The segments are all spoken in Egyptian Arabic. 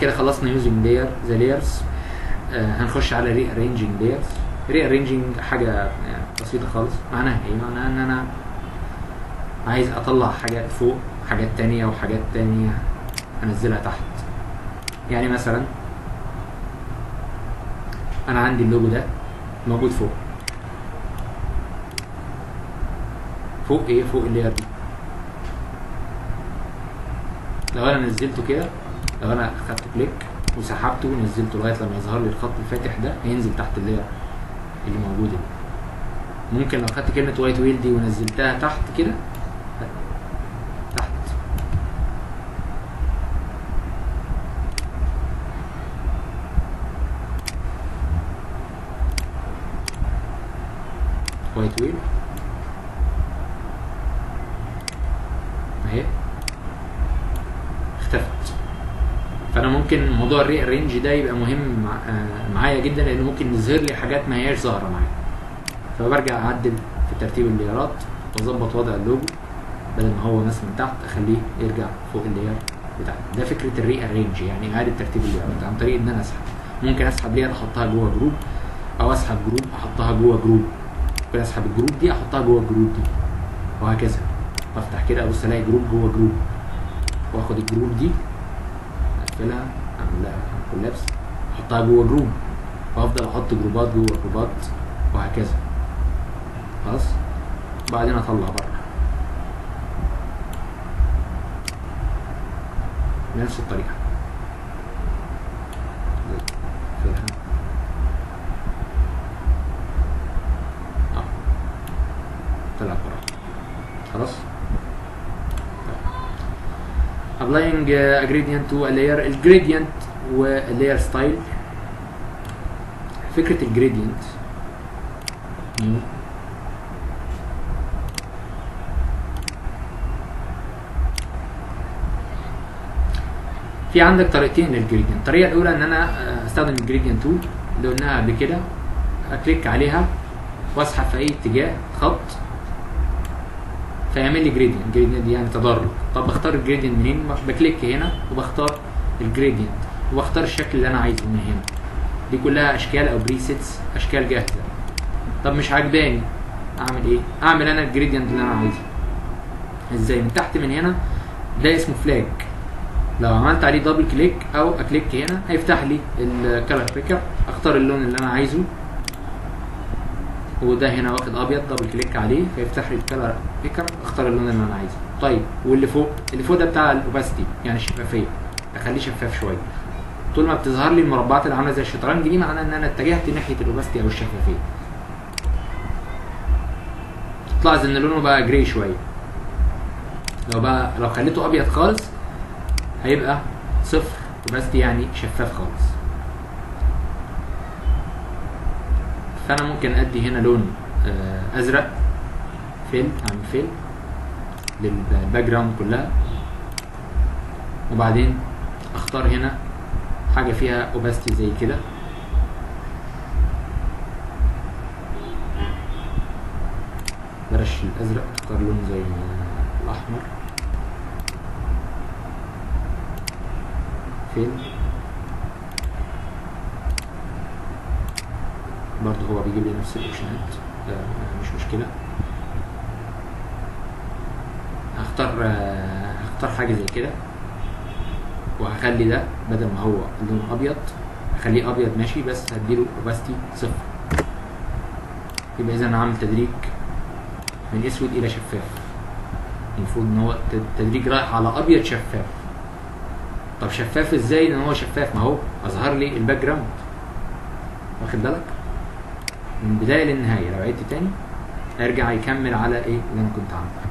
كده خلصنا يوزنج لاير ذا لايرز هنخش على ري ارينجينج لايرز ري ارينجينج حاجه يعني بسيطه خالص معناها ايه معناها ان انا عايز اطلع حاجات فوق حاجات تانية وحاجات تانية انزلها تحت يعني مثلا انا عندي اللوجو ده موجود فوق فوق ايه فوق اللاير دي لو انا نزلته كده لو انا خدت كليك وسحبته ونزلته لغايه لما يظهر لي الخط الفاتح ده هينزل تحت اللاير اللي موجوده دي ممكن لو خدت كلمه وايت ويل دي ونزلتها تحت كده تحت وايت ويل اهي اختفت فانا ممكن موضوع الري ارينج ده يبقى مهم مع- آه، معايا جدا لانه ممكن يظهر لي حاجات ما هياش ظاهره معايا فبرجع اعدل في ترتيب الليرات واظبط وضع اللوجو بدل ما هو مثلا من تحت اخليه يرجع فوق اللير بتاعتي ده فكره الري ارينج يعني اعاده ترتيب الليرات عن طريق ان انا اسحب ممكن اسحب لير احطها جوه جروب او اسحب جروب احطها جوه جروب ممكن اسحب الجروب دي احطها جوه الجروب دي وهكذا افتح كده ابص الاقي جروب جوه جروب واخد الجروب دي اقفلها اعمل لها كولابس احطها جوه جروب وافضل احط جروبات جوه جروبات وهكذا خلاص بعدين اطلع بره بنفس الطريقه اقفلها اه طلع بره خلاص applying uh, a gradient to a layer الجريدينت واللاير ستايل فكرة الجريدينت نيو في عندك طريقتين للجريدينت الطريقة الأولى إن أنا آه، أستخدم الجريدينت تول اللي قلناها قبل كده أكليك عليها وأسحب في أي اتجاه خط فيعمل لي جريدينت جريدينت دي يعني تدرج طب بختار الجريدينت منين بكليك هنا وبختار الجريدينت وبختار الشكل اللي انا عايزه من هنا دي كلها اشكال او بريسيتس اشكال جاهزه طب مش عاجباني اعمل ايه اعمل انا الجريدينت اللي انا عايزه ازاي من تحت من هنا ده اسمه فلاج لو عملت عليه دبل كليك او اكليك هنا هيفتح لي الكالر بيكر اختار اللون اللي انا عايزه وده هنا واخد ابيض دبل كليك عليه فيفتح لي الكالر بيكر اختار اللون اللي انا عايزه طيب واللي فوق اللي فوق ده بتاع الاوباستي يعني الشفافيه اخليه شفاف شويه طول ما بتظهر لي المربعات اللي عامله زي الشطرنج دي معناه ان انا اتجهت ناحيه الاوباستي او الشفافيه تلاحظ ان لونه بقى جراي شويه لو بقى لو خليته ابيض خالص هيبقى صفر اوباستي يعني شفاف خالص فانا ممكن ادي هنا لون آه، ازرق فيل اعمل فيل للباك جراوند كلها وبعدين اختار هنا حاجه فيها اوباستي زي كده بلاش الازرق اختار لون زي الاحمر فيل برضه هو بيجيب لي نفس الاوبشنات آه، مش مشكله هختار آه، هختار حاجه زي كده وهخلي ده بدل ما هو لون ابيض هخليه ابيض ماشي بس هديله اوباستي صفر يبقى اذا انا عامل تدريج من اسود الى شفاف المفروض ان هو ت- تدريج رايح على ابيض شفاف طب شفاف ازاي ان هو شفاف ما هو اظهر لي الباك جراوند واخد بالك من البدايه للنهايه لو عدت تاني ارجع يكمل على ايه اللي انا كنت عامله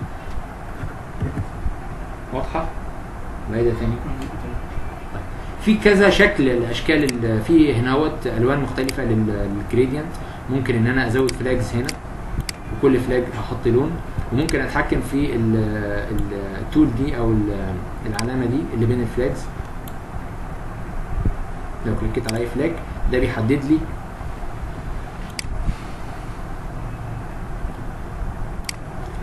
واضحه بعيدة تاني طيب. في كذا شكل الاشكال ال- في هنا هوت الوان مختلفه لل- للجريدينت ممكن ان انا ازود فلاجز هنا وكل فلاج هحط لون وممكن اتحكم في ال- ال- التول دي او ال- العلامه دي اللي بين الفلاجز لو كليكت على اي فلاج ده بيحدد لي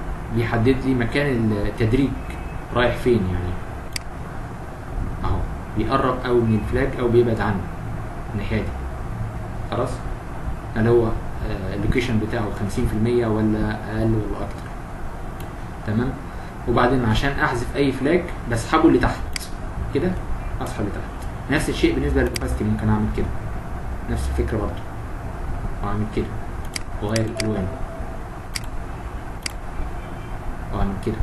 بيحدد لي مكان التدريج رايح فين يعني اهو بيقرب قوي من الفلاج او بيبعد عنه الناحيه دي خلاص هل هو آه، اللوكيشن بتاعه 50% ولا اقل ولا اكتر تمام وبعدين عشان احذف اي فلاج بسحبه لتحت كده اسحب لتحت نفس الشيء بالنسبه للاوباستي ممكن اعمل كده نفس الفكره برضه واعمل كده واغير الالوان واعمل كده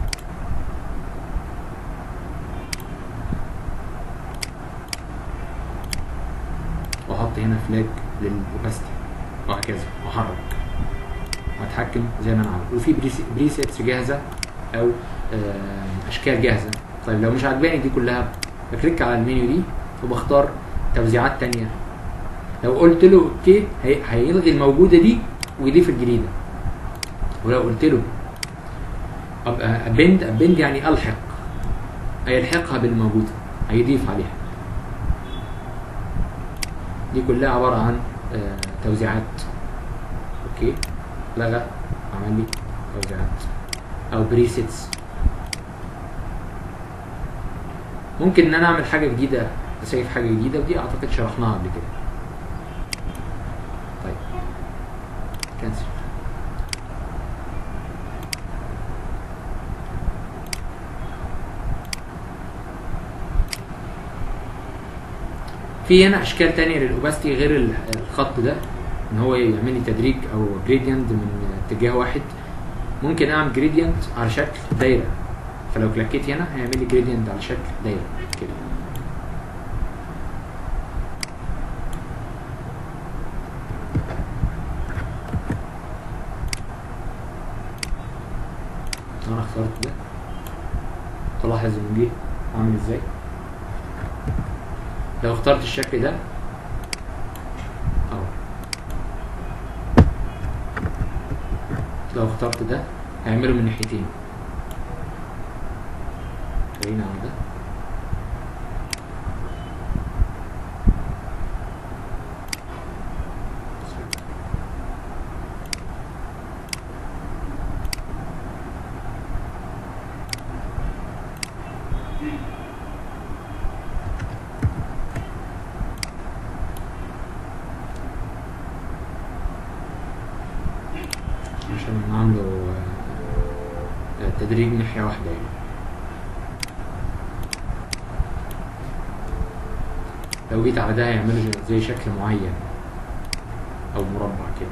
واحط هنا فلاج للاوباستي وهكذا واحرك واتحكم زي ما انا عاوز وفي بريسيتس جاهزه او آه، اشكال جاهزه طيب لو مش عجباني دي كلها بكليك على المنيو دي وبختار توزيعات تانية لو قلت له اوكي هي- هيلغي الموجوده دي ويضيف الجديده ولو قلت له ابقى ابند ابند يعني الحق هيلحقها بالموجوده هيضيف عليها دي كلها عباره عن آه، توزيعات اوكي لغى عمل لي توزيعات او بريسيتس ممكن ان انا اعمل حاجه جديده اسيف حاجه جديده ودي اعتقد شرحناها قبل كده طيب كنسل في هنا اشكال تانية للاوباستي غير ال- الخط ده ان هو يعمل لي تدريج او جريدينت من اتجاه واحد ممكن اعمل جريدينت على شكل دايره فلو كليكيت هنا هيعمل لي جريدينت على شكل دايره كده انا اخترت ده تلاحظ ان جه عامل ازاي لو اخترت الشكل ده اهو لو اخترت ده هيعمله من ناحيتين خلينا على ده عشان نعمله آه، آه، تدريج ناحية واحدة يعني لو جيت على ده هيعمله زي شكل معين أو مربع كده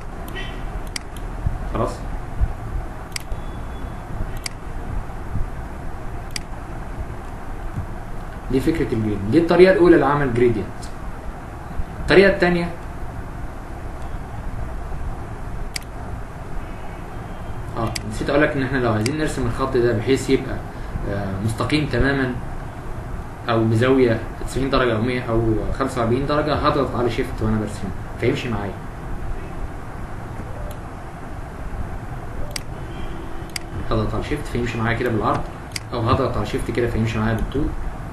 خلاص دي فكرة الجريدينت دي الطريقة الأولى لعمل جريدينت الطريقة التانية اه نسيت اقول لك ان احنا لو عايزين نرسم الخط ده بحيث يبقى آه، مستقيم تماما او بزاويه 90 درجه او 100 او 45 درجه هضغط على شيفت وانا برسمه فيمشي معايا هضغط على شيفت فيمشي معايا كده بالعرض او هضغط على شيفت كده فيمشي معايا بالطول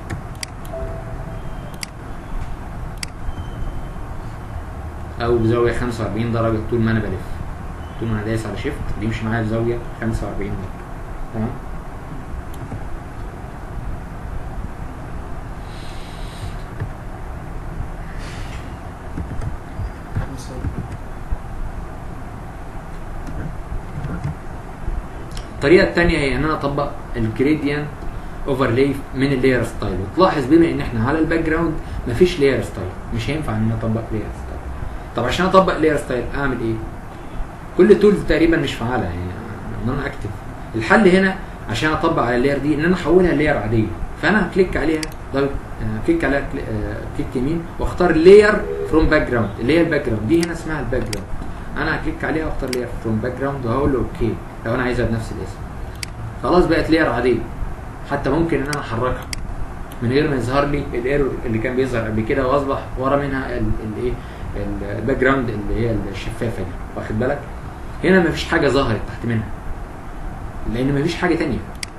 او بزاويه 45 درجه طول ما انا بلف طول ما انا دايس على شيفت بيمشي معايا بزاويه 45 درجه تمام الطريقه الثانيه هي ان انا اطبق الجريدينت اوفرلاي من اللاير ستايل وتلاحظ بما ان احنا على الباك جراوند مفيش لاير ستايل مش هينفع ان انا اطبق لاير ستايل طب عشان اطبق لاير ستايل اعمل ايه كل تولز تقريبا مش فعاله يعني ان انا اكتب الحل هنا عشان اطبق على اللاير دي ان انا احولها لاير عاديه فانا هكليك عليها دبل آه، كليك عليها كلي- آه، كليك يمين واختار لاير فروم باك جراوند اللي هي الباك جراوند دي هنا اسمها الباك جراوند انا هكليك عليها واختار لاير فروم باك جراوند وهقول له اوكي لو انا عايزها بنفس الاسم خلاص بقت لاير عاديه حتى ممكن ان انا احركها من غير ما يظهر لي الايرور اللي كان بيظهر قبل كده واصبح ورا منها الايه الباك جراوند اللي هي الشفافه دي واخد بالك هنا مفيش حاجه ظهرت تحت منها لان مفيش حاجه تانية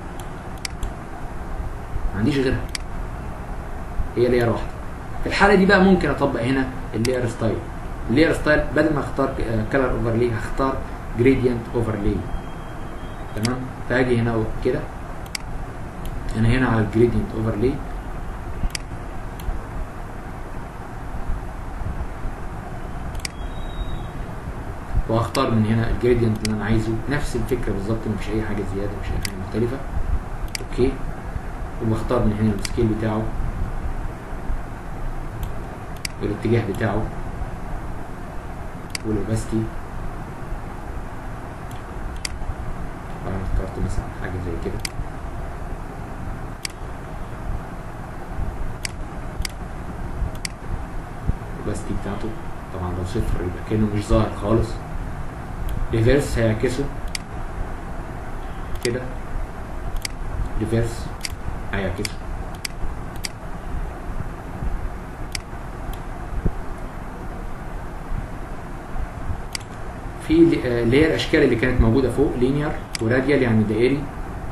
ما عنديش غيرها هي لاير واحده في الحاله دي بقى ممكن اطبق هنا اللاير ستايل اللاير ستايل بدل ما اختار كلر اوفرلي هختار جريدينت اوفرلي تمام فاجي هنا كده انا هنا على الجريدينت اوفرلي وهختار من هنا الجريدينت اللي انا عايزه نفس الفكره بالظبط مفيش اي حاجه زياده مفيش اي حاجه مختلفه اوكي وبختار من هنا السكيل بتاعه والاتجاه بتاعه والاوباستي انا اخترت مثلا حاجه زي كده الاوباستي بتاعته طبعا لو صفر يبقى كانه مش ظاهر خالص ريفيرس هيعكسه كده ريفيرس هيعكسه في ل- آه، اللي هي الاشكال اللي كانت موجوده فوق لينير وراديال يعني دائري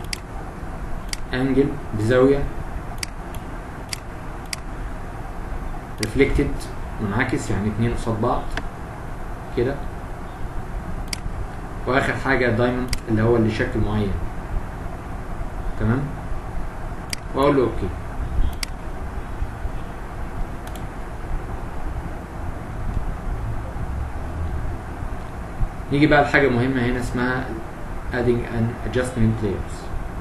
انجل بزاويه ريفلكتد منعكس يعني اتنين قصاد بعض كده واخر حاجه دايموند اللي هو اللي شكل معين تمام واقول له اوكي نيجي بقى لحاجه مهمه هنا اسمها adding an adjustment layers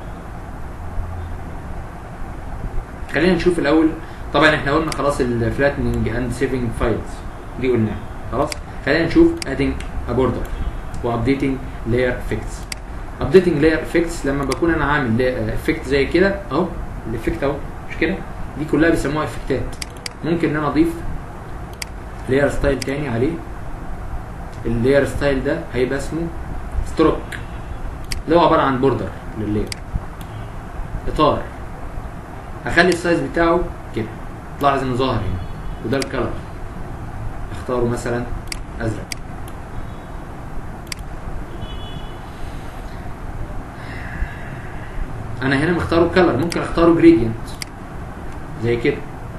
خلينا نشوف الاول طبعا احنا قلنا خلاص الفلاتنينج اند سيفنج فايلز دي قلناها خلاص خلينا نشوف ادنج ا بوردر وابديتنج لاير افكتس ابديتنج لاير افكتس لما بكون انا عامل افكت زي كده اهو الافكت اهو مش كده دي كلها بيسموها افكتات ممكن ان انا اضيف لاير ستايل تاني عليه اللاير ستايل ده هيبقى اسمه ستروك اللي هو عباره عن بوردر لللاير اطار هخلي السايز بتاعه كده تلاحظ انه ظاهر هنا وده الكلر اختاره مثلا ازرق انا هنا مختاره كلر ممكن اختاره جريدينت زي كده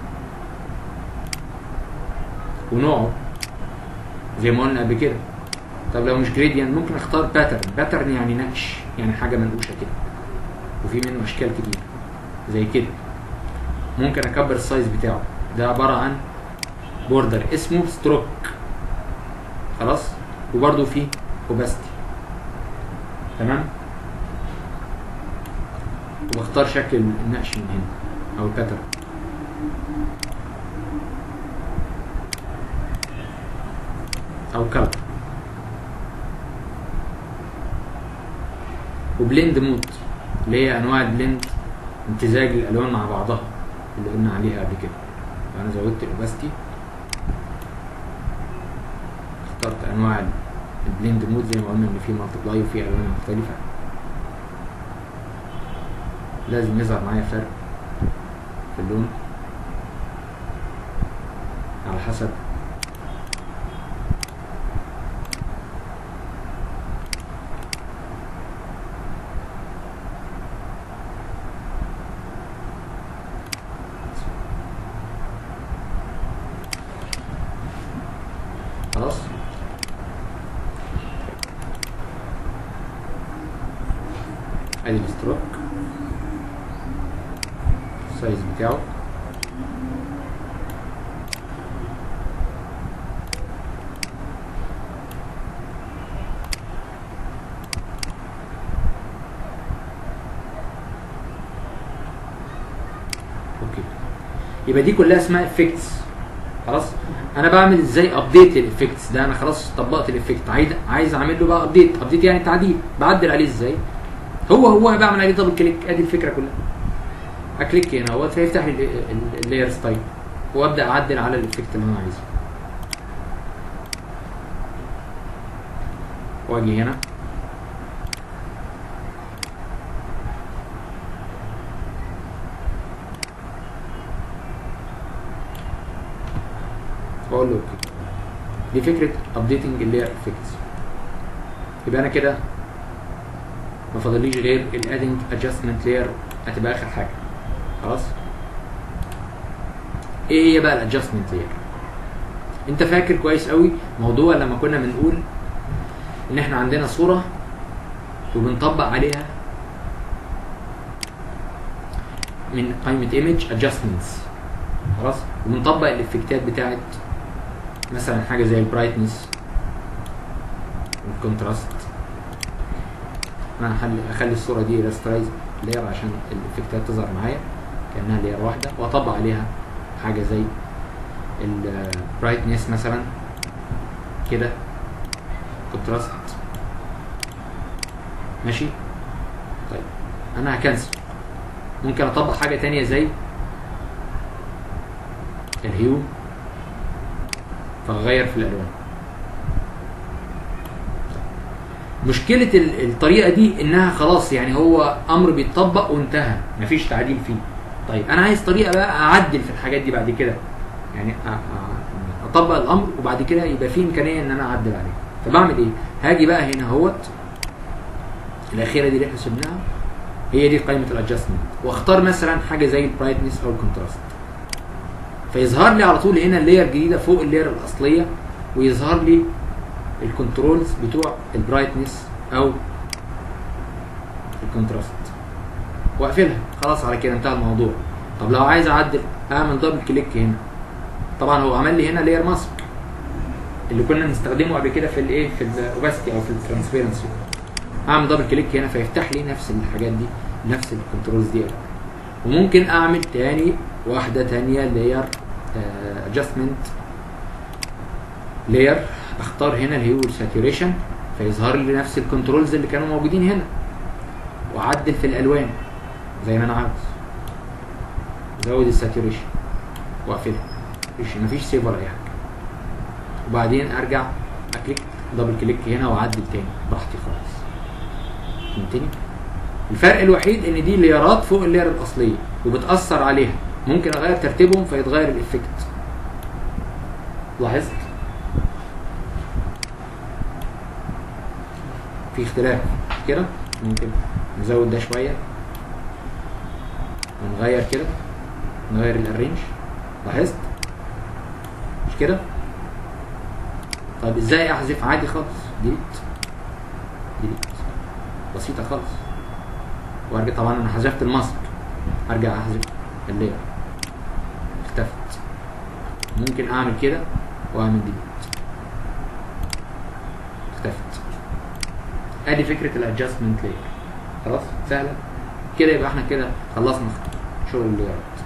ونوعه زي ما قلنا قبل كده طب لو مش جريدينت ممكن اختار باترن باترن يعني نقش يعني حاجه منقوشه كده وفي منه اشكال كتير زي كده ممكن اكبر السايز بتاعه ده عباره عن بوردر اسمه ستروك خلاص وبرده فيه اوباستي تمام وبختار شكل النقش من هنا او الباترن او كلر وبلند مود اللي هي انواع البلند امتزاج الالوان مع بعضها اللي قلنا عليها قبل كده فانا زودت الاوباستي اخترت انواع البلند مود زي ما قلنا ان في مالتبلاي وفي الوان مختلفه لازم يظهر معايا فرق في اللون على حسب خلاص ادي الستروك السايز بتاعه اوكي يبقى دي كلها اسمها افكتس خلاص انا بعمل ازاي ابديت الافكتس ده انا خلاص طبقت الافكت عايز عايز اعمل له بقى ابديت ابديت يعني تعديل بعدل عليه ازاي هو هو بعمل عليه دبل كليك ادي الفكره كلها اكليك هنا اهوت فيفتح لي اللاير ستايل وابدا اعدل على الافكت اللي انا عايزه واجي هنا واقول له اوكي دي فكره ابديتنج اللاير افكتس يبقى انا كده ما فاضليش غير الادنج ادجستمنت لاير هتبقى اخر حاجه خلاص ايه هي بقى الادجستمنت لاير انت فاكر كويس قوي موضوع لما كنا بنقول ان احنا عندنا صوره وبنطبق عليها من قائمه ايمج ادجستمنتس خلاص وبنطبق الافكتات بتاعت مثلا حاجه زي البرايتنس والكونتراست انا هخلي اخلي الصوره دي راسترايز لاير عشان الافكتات تظهر معايا كانها لاير واحده واطبق عليها حاجه زي البرايتنس مثلا كده كونتراست ماشي طيب انا هكنسل ممكن اطبق حاجه تانية زي الهيو فاغير في الالوان مشكلة ال- الطريقة دي انها خلاص يعني هو امر بيتطبق وانتهى مفيش تعديل فيه طيب انا عايز طريقة بقى اعدل في الحاجات دي بعد كده يعني أ- أ- اطبق الامر وبعد كده يبقى فيه امكانية ان انا اعدل عليه فبعمل ايه هاجي بقى هنا اهوت الاخيرة دي اللي احنا سبناها هي دي قائمة الادجستمنت واختار مثلا حاجة زي البرايتنس او الكونتراست فيظهر لي على طول هنا اللاير جديدة فوق اللاير الاصلية ويظهر لي الكنترولز بتوع البرايتنس او الكونتراست واقفلها خلاص على كده انتهى الموضوع طب لو عايز اعدل اعمل دبل كليك هنا طبعا هو عمل لي هنا لاير ماسك اللي كنا بنستخدمه قبل كده في الايه في الاوباستي او في الترانسبيرنسي اعمل دبل كليك هنا فيفتح لي نفس الحاجات دي نفس الكنترولز دي وممكن اعمل تاني واحده تانية لاير ادجستمنت لاير اختار هنا الهيو ساتوريشن فيظهر لي نفس الكنترولز اللي كانوا موجودين هنا واعدل في الالوان زي ما انا عاوز زود الساتوريشن واقفلها مفيش مفيش سيف ولا اي حاجه وبعدين ارجع اكليك دبل كليك هنا واعدل تاني براحتي خالص فهمتني الفرق الوحيد ان دي ليرات فوق اللير الاصليه وبتاثر عليها ممكن اغير ترتيبهم فيتغير الافكت لاحظت في اختلاف مش كده ممكن نزود ده شويه ونغير كده نغير الارينج لاحظت مش كده طيب ازاي احذف عادي خالص ديليت ديليت بسيطه خالص وارجع طبعا انا حذفت الماسك ارجع احذف اللير اختفت ممكن اعمل كده واعمل ديليت اختفت ادي فكره الادجستمنت لاير خلاص سهله كده يبقى احنا كده خلصنا شغل الليرات